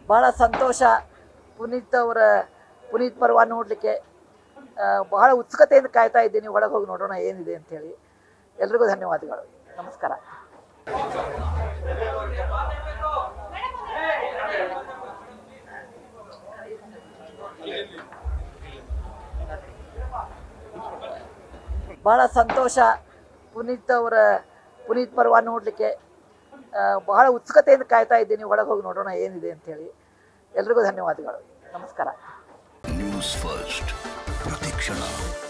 ಭಾಳ ಸಂತೋಷ ಪುನೀತ್ ಅವರ ಪುನೀತ್ ಪರ್ವ ನೋಡಲಿಕ್ಕೆ ಬಹಳ ಉತ್ಸುಕತೆಯಿಂದ ಕಾಯ್ತಾ ಇದ್ದೀನಿ ಒಳಗೆ ಹೋಗಿ ನೋಡೋಣ ಏನಿದೆ ಅಂಥೇಳಿ ಎಲ್ರಿಗೂ ಧನ್ಯವಾದಗಳು ನಮಸ್ಕಾರ ಭಾಳ ಸಂತೋಷ ಪುನೀತ್ ಅವರ ಪುನೀತ್ ಪರ್ವ ನೋಡಲಿಕ್ಕೆ ಬಹಳ ಉತ್ಸುಕತೆಯಿಂದ ಕಾಯ್ತಾ ಇದ್ದೀನಿ ಒಳಗೆ ಹೋಗಿ ನೋಡೋಣ ಏನಿದೆ ಅಂಥೇಳಿ ಎಲ್ರಿಗೂ ಧನ್ಯವಾದಗಳು ನಮಸ್ಕಾರ ನ್ಯೂಸ್ ಫಸ್ಟ್ ಪ್ರತಿಕ್ಷಣ